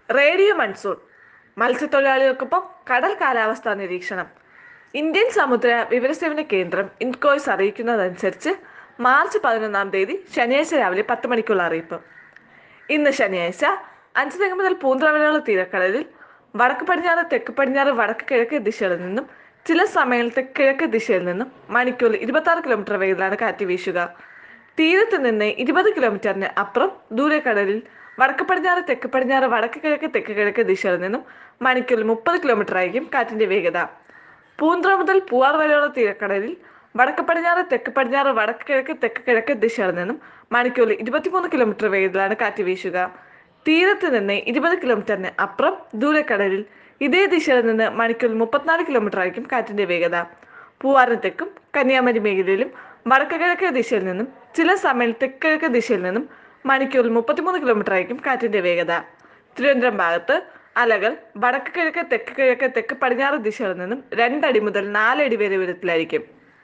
radio monsoon മത്സ്യത്തൊഴിലാളികൾക്കൊപ്പം കടൽ കാലാവസ്ഥാ നിരീക്ഷണം ഇന്ത്യൻ സമുദ്ര വിവരസേവന കേന്ദ്രം ഇൻകോയ്സ് അറിയിക്കുന്നതനുസരിച്ച് മാർച്ച് പതിനൊന്നാം തീയതി ശനിയാഴ്ച രാവിലെ പത്ത് മണിക്കുള്ള അറിയിപ്പ് ഇന്ന് ശനിയാഴ്ച അഞ്ച് തെങ്ങ് മുതൽ പൂന്തറ വരെയുള്ള തീരക്കടലിൽ വടക്ക് പടിഞ്ഞാറ് തെക്ക് പടിഞ്ഞാറ് വടക്ക് കിഴക്ക് ദിശയിൽ നിന്നും ചില സമയത്ത് കിഴക്ക് ദിശയിൽ നിന്നും മണിക്കൂറിൽ ഇരുപത്തി ആറ് കിലോമീറ്റർ വേഗത്തിലാണ് കാറ്റ് വീശുക തീരത്ത് നിന്ന് ഇരുപത് കിലോമീറ്ററിന് അപ്പുറം ദൂരക്കടലിൽ വടക്ക് പടിഞ്ഞാറ് തെക്ക് പടിഞ്ഞാറ് വടക്ക് കിഴക്ക് തെക്ക് കിഴക്ക് ദിശയിൽ നിന്നും മണിക്കൂറിൽ മുപ്പത് കിലോമീറ്റർ ആയിരിക്കും കാറ്റിന്റെ വേഗത പൂന്ത്ര മുതൽ പൂവാർ വരെയുള്ള തീരക്കടലിൽ വടക്ക് പടിഞ്ഞാറ് തെക്ക് പടിഞ്ഞാറ് വടക്ക് കിഴക്ക് തെക്ക് കിഴക്ക് ദിശയിൽ നിന്നും മണിക്കൂറിൽ ഇരുപത്തിമൂന്ന് കിലോമീറ്റർ വേഗത്തിലാണ് കാറ്റ് വീശുക തീരത്ത് നിന്ന് ഇരുപത് കിലോമീറ്ററിന് അപ്പുറം ദൂരക്കടലിൽ ഇതേ ദിശയിൽ നിന്ന് മണിക്കൂറിൽ മുപ്പത്തിനാല് കിലോമീറ്റർ ആയിരിക്കും കാറ്റിന്റെ വേഗത പൂവാറിന് തെക്കും കന്യാകുമാരി മേഖലയിലും വടക്ക് കിഴക്ക് ദിശയിൽ നിന്നും ചില സമയം തെക്ക് കിഴക്ക് ദിശയിൽ നിന്നും മണിക്കൂറിൽ മുപ്പത്തിമൂന്ന് കിലോമീറ്റർ ആയിരിക്കും കാറ്റിന്റെ വേഗത തിരുവനന്തപുരം ഭാഗത്ത് അലകൾ വടക്ക് കിഴക്ക് തെക്ക് കിഴക്ക് തെക്ക് പടിഞ്ഞാറ് ദിശയിൽ നിന്നും രണ്ടടി മുതൽ നാലടി വരെ ഉയരത്തിലായിരിക്കും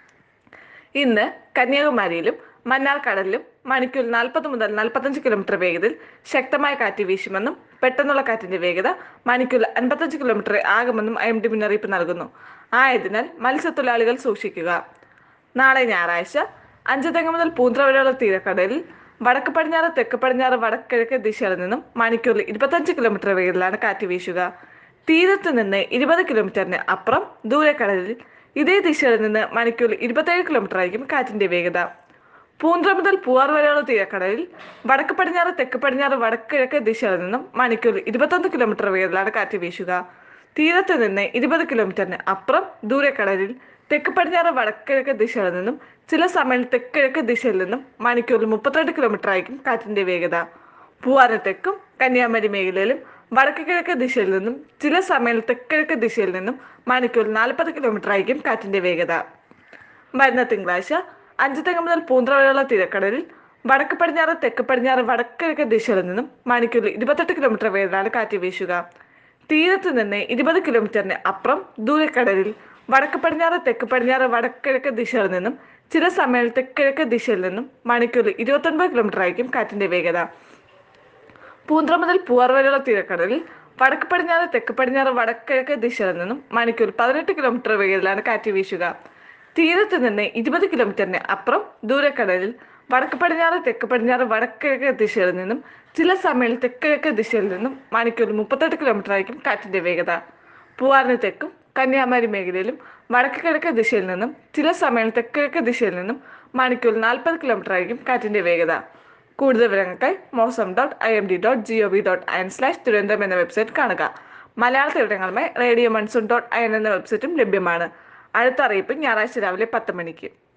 ഇന്ന് കന്യാകുമാരിയിലും മന്നാർ കടലിലും മണിക്കൂറിൽ നാൽപ്പത് മുതൽ നാൽപ്പത്തഞ്ച് കിലോമീറ്റർ വേഗതയിൽ ശക്തമായ കാറ്റ് വീശുമെന്നും പെട്ടെന്നുള്ള കാറ്റിന്റെ വേഗത മണിക്കൂറിൽ അൻപത്തഞ്ച് കിലോമീറ്റർ ആകുമെന്നും ഐ എം ഡി മുന്നറിയിപ്പ് നൽകുന്നു ആയതിനാൽ മത്സ്യത്തൊഴിലാളികൾ സൂക്ഷിക്കുക നാളെ ഞായറാഴ്ച അഞ്ച് തെങ്ങ് മുതൽ പൂന്തറ വരെയുള്ള തീരക്കടലിൽ വടക്ക് പടിഞ്ഞാറ് തെക്ക് പടിഞ്ഞാറ് വടക്ക് കിഴക്ക് ദിശയിൽ നിന്നും മണിക്കൂറിൽ ഇരുപത്തഞ്ച് കിലോമീറ്റർ വേഗത്തിലാണ് കാറ്റ് വീശുക തീരത്ത് നിന്ന് ഇരുപത് കിലോമീറ്ററിന് അപ്പുറം ദൂരക്കടലിൽ ഇതേ ദിശയിൽ നിന്ന് മണിക്കൂറിൽ ഇരുപത്തേഴ് കിലോമീറ്റർ ആയിരിക്കും കാറ്റിന്റെ വേഗത പൂന്തറ മുതൽ പൂവാർ വരെയുള്ള തീരക്കടലിൽ വടക്ക് പടിഞ്ഞാറ് തെക്ക് പടിഞ്ഞാറ് വടക്ക് കിഴക്ക് ദിശയിൽ നിന്നും മണിക്കൂറിൽ ഇരുപത്തൊന്ന് കിലോമീറ്റർ വേഗത്തിലാണ് കാറ്റ് വീശുക തീരത്ത് നിന്ന് ഇരുപത് കിലോമീറ്ററിന് അപ്പുറം ദൂരക്കടലിൽ തെക്ക് പടിഞ്ഞാറ് വടക്ക് കിഴക്ക് ദിശയിൽ നിന്നും ചില സമയം തെക്ക് കിഴക്ക് ദിശയിൽ നിന്നും മണിക്കൂറിൽ മുപ്പത്തിരണ്ട് കിലോമീറ്റർ ആയിരിക്കും കാറ്റിന്റെ വേഗത പൂവാറിന് തെക്കും കന്യാകുമാരി മേഖലയിലും വടക്ക് കിഴക്ക് ദിശയിൽ നിന്നും ചില സമയം തെക്ക് കിഴക്ക് ദിശയിൽ നിന്നും മണിക്കൂറിൽ നാൽപ്പത് കിലോമീറ്റർ ആയിരിക്കും കാറ്റിന്റെ വേഗത വരുന്ന തിങ്കളാഴ്ച അഞ്ച് തെങ്ങ് മുതൽ പൂന്തറ വരെയുള്ള തീരക്കടലിൽ വടക്ക് പടിഞ്ഞാറ് തെക്ക് പടിഞ്ഞാറ് വടക്ക് കിഴക്ക് ദിശയിൽ നിന്നും മണിക്കൂറിൽ ഇരുപത്തെട്ട് കിലോമീറ്റർ വേഗത്തിലാണ് കാറ്റ് വീശുക തീരത്ത് നിന്ന് ഇരുപത് കിലോമീറ്ററിന് അപ്പുറം ദൂരക്കടലിൽ വടക്ക് പടിഞ്ഞാറ് തെക്ക് പടിഞ്ഞാറ് വടക്ക് കിഴക്ക് ദിശയിൽ നിന്നും ചില സമയം തെക്ക് കിഴക്ക് ദിശയിൽ നിന്നും മണിക്കൂറിൽ ഇരുപത്തൊൻപത് കിലോമീറ്റർ ആയിരിക്കും കാറ്റിന്റെ വേഗത പൂന്തറ മുതൽ പൂവാർ വരെയുള്ള തീരക്കടലിൽ വടക്ക് പടിഞ്ഞാറ് തെക്ക് പടിഞ്ഞാറ് വടക്ക് കിഴക്ക് ദിശയിൽ നിന്നും മണിക്കൂർ പതിനെട്ട് കിലോമീറ്റർ വേഗത്തിലാണ് കാറ്റ് വീശുക തീരത്ത് നിന്ന് ഇരുപത് കിലോമീറ്ററിന് അപ്പുറം ദൂരക്കടലിൽ വടക്ക് പടിഞ്ഞാറ് തെക്ക് പടിഞ്ഞാറ് വടക്ക് കിഴക്ക് ദിശയിൽ നിന്നും ചില സമയം തെക്ക് കിഴക്ക് ദിശയിൽ നിന്നും മണിക്കൂർ മുപ്പത്തെട്ട് കിലോമീറ്റർ ആയിരിക്കും കാറ്റിന്റെ വേഗത പൂവാറിന് തെക്കും കന്യാകുമാരി മേഖലയിലും വടക്ക് കിഴക്ക് ദിശയിൽ നിന്നും ചില സമയം തെക്ക് കിഴക്ക് ദിശയിൽ നിന്നും മണിക്കൂർ നാൽപ്പത് കിലോമീറ്റർ ആയിരിക്കും കാറ്റിന്റെ വേഗത കൂടുതൽ വിവരങ്ങൾക്കായി Mausam dot I M D dot G O V dot I N slash Thiruvananthapuram എന്ന വെബ്സൈറ്റ് കാണുക മലയാള വിവരങ്ങളുമായി radio monsoon dot I N എന്ന വെബ്സൈറ്റും ലഭ്യമാണ് അടുത്ത അറിയിപ്പ് ഞായറാഴ്ച രാവിലെ പത്ത് മണിക്ക്